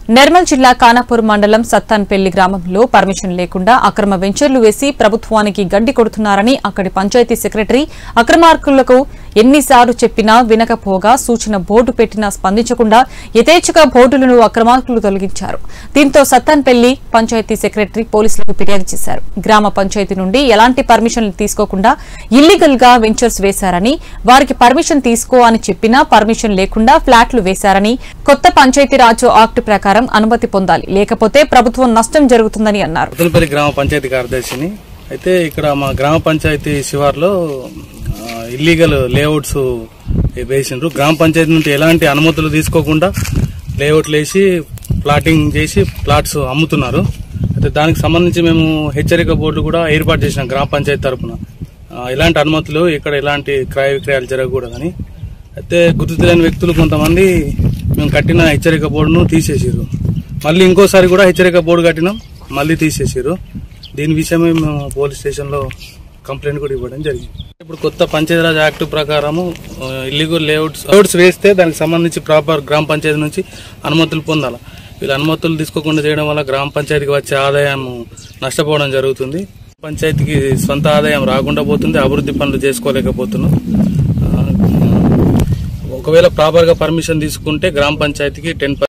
నిర్మల్ జిల్లా కానాపూర్ మండలం సత్తాన్పల్లి గ్రామంలో పర్మిషన్ లేకుండా అక్రమ వెంచర్లు వేసి ప్రభుత్వానికి గడ్డి కొడుతున్నారని అక్కడి పంచాయతీ సెక్రటరీ అక్రమార్కులకు ఎన్నిసార్లు చెప్పినా వినకపోగా సూచన బోర్డు పెట్టినా స్పందించకుండా యథేచ్ఛగా బోర్డులను అక్రమార్కులు తొలగించారు దీంతో సత్తాన్పల్లి పంచాయతీ సెక్రటరీ పోలీసులకు ఫిర్యాదు చేశారు గ్రామ పంచాయతీ నుండి ఎలాంటి పర్మిషన్లు తీసుకోకుండా ఇల్లీగల్ గా వెంచర్స్ వేశారని వారికి పర్మిషన్ తీసుకో అని చెప్పినా పర్మిషన్ లేకుండా ఫ్లాట్లు వేశారని కొత్త పంచాయతీరాజ్ యాక్ట్ ప్రకారం అనుమతి పొందాలి లేకపోతే ప్రభుత్వం నష్టం జరుగుతుందని అన్నారు ముద్దలపల్లి గ్రామ పంచాయతీ కార్యదర్శిని అయితే ఇక్కడ మా గ్రామ పంచాయతీ శివార్లో ఆ, ఇల్లీగల్ లేఅవుట్స్ వేసిండ్రు గ్రామ పంచాయతీ నుండి ఎలాంటి అనుమతులు తీసుకోకుండా లేఅవుట్లు వేసి ప్లాటింగ్ చేసి ప్లాట్స్ అమ్ముతున్నారు అయితే దానికి సంబంధించి మేము హెచ్చరిక బోర్డు కూడా ఏర్పాటు చేసినాం గ్రామ పంచాయతీ తరపున ఆ, ఎలాంటి అనుమతులు ఇక్కడ ఎలాంటి క్రయ విక్రయాలు జరగకూడదని అయితే గుర్తు తెలియని వ్యక్తులు కొంతమంది మేము కట్టిన హెచ్చరిక బోర్డును తీసేసారు మళ్ళీ ఇంకోసారి కూడా హెచ్చరిక బోర్డు కట్టినాం మళ్ళీ తీసేసారు దీని విషయమే మేము పోలీస్ స్టేషన్లో కంప్లైంట్ కూడా ఇవ్వడం జరిగింది ఇప్పుడు కొత్త పంచాయతీరాజ్ యాక్ట్ ప్రకారము ఇల్లీగల్ లేఅవుట్స్ లేఅవుట్స్ వేస్తే దానికి సంబంధించి ప్రాపర్ గ్రామ పంచాయతీ నుంచి అనుమతులు పొందాలి వీళ్ళు అనుమతులు తీసుకోకుండా చేయడం వల్ల గ్రామ పంచాయతీకి వచ్చే ఆదాయం నష్టపోవడం జరుగుతుంది పంచాయతీకి సొంత ఆదాయం రాకుండా పోతుంది అభివృద్ధి పనులు చేసుకోలేకపోతున్నాం ఆ, ఒకవేళ ప్రాపర్ గా పర్మిషన్ తీసుకుంటే గ్రామ పంచాయతీకి టెన్